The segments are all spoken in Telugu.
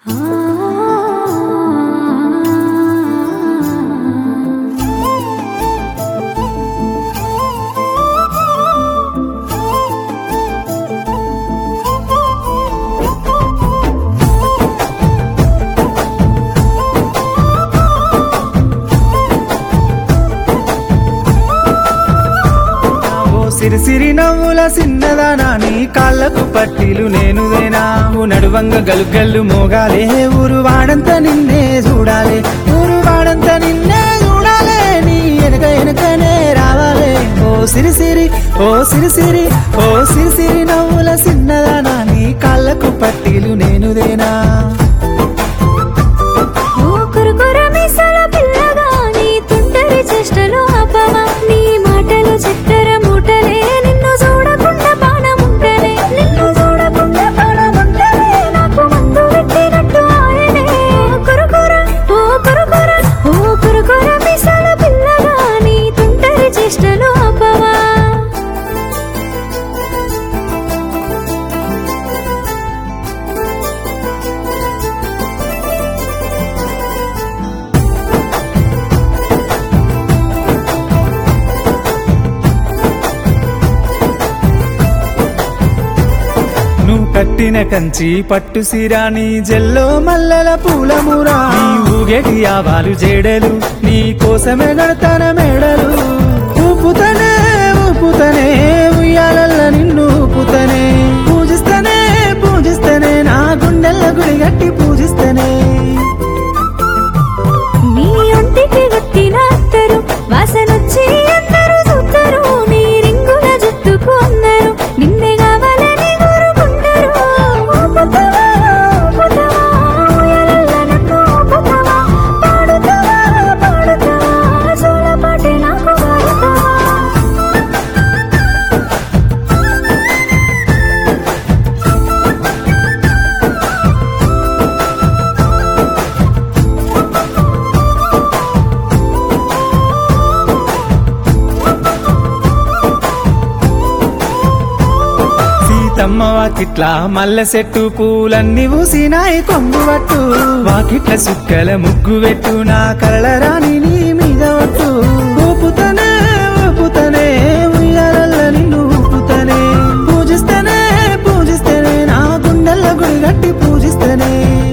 ఓ సిరిసిరి నవ్వుల సిన్నదానా నీ కాళ్ళకు పట్టీలు నేనుదేనా ఓ నడువంగ గలుగల్లు మోగాలే ఊరు వాడంత నిన్నే చూడాలి ఊరు వాడంత నిన్నే చూడాలే నీ వెనక వెనకనే రావాలే ఓ సిరిసిరి ఓ సిరిసిరి ఓ సిరిసిరి నవ్వుల సిన్నదానా నీ కాళ్ళకు పట్టీలు నేనుదేనా ఓ కురుకుర మీసాల పిల్లగా నీ తుంటరి చేష్టలు ఆపవా నీ మాటలు చక్కెర మూటలే నిన్ను చూడకుండా పానముంటలే నిన్ను చూడకుండా పానముంటలే నాకు మందు పెట్టినట్టు ఆయనే ఓ కురుకుర ఓ కురుకుర ఓ కురుకుర మీసాల పిల్లగా నీ తుంటరి చేష్టలు ఆపవా నువ్వు కట్టిన కంచి పట్టు సిరాని జెల్లో మల్లెల పూలమురా నీ ఊగేటి ఆవాలు జేడలు నీ కోసమే గడతాన మేడలు ఊపుతనే ఊపుతనే ఉయ్యాలల్ల నిన్ను ఊపుతనే పూజిస్తనే పూజిస్తనే నా గుండెల్ల గుడి గట్టి పూజిస్తనే నీ ఒంటికి గట్టిన అత్తరు వాసనొచ్చి అందరూ చూస్తారు నీ రింగుల జుట్టుకు అందరూ నిన్నే కావాలని కోరుకుంటారు ఊపుతావా, ఊపుతావా, ఊయలల్ల నన్ను ఊపుతావా, పాడుతావా, పాడుతావా, జోలపాటే నాకు పాడుతావా సీతమ్మ వాకిట్ల మల్ల చెట్టు పూలన్నీ ఊసినాయి కొంగు పట్టు వాకిట్ల సుక్కల ముగ్గు పెట్టు నా కళ్ళ రాణి నీ మీద ఒట్టు ఊపుతనే ఊపుతనే ఉయ్యాలల్ల నిన్ను ఊపుతనే పూజిస్తనే పూజిస్తనే నా గుండెల్ల గుడి గట్టి పూజిస్తనే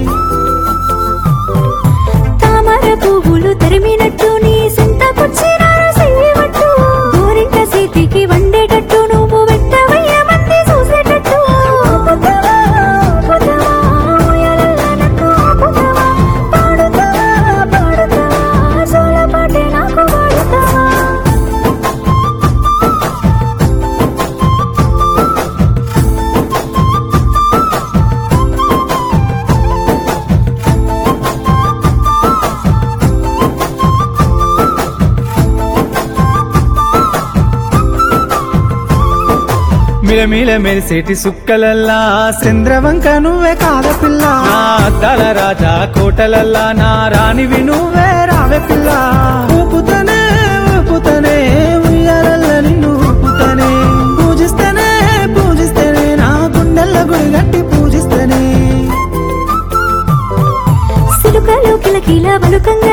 తామర పువ్వులు తరిమినట్టు నీ సింతకొచ్చినారు చెయ్యవట్టు గోరింట సీతికి వండేటట్టు నువ్వు వెంటవయ్య మంది చూసేటట్టు ఊపుతావా, ఊపుతావా, ఊయలల్ల నన్ను ఊపుతావా, పాడుతావా, పాడుతావా, జోలపాటే నాకు పాడుతావా మిలమిల మెరిసేటి సుక్కలల్లా చంద్రవంక నువ్వే కాద పిల్ల నా అద్దాల రాజా కోటలల్లా నా రాణివి నువ్వే రావే పిల్ల ఊపుతనే ఊపుతనే ఉయ్యాలల్ల నిన్ను ఊపుతనే పూజిస్తనే పూజిస్తనే నా గుండెల్ల గుడి గట్టి పూజిస్తనే సిలుకలు కిలకిల బలుకంగా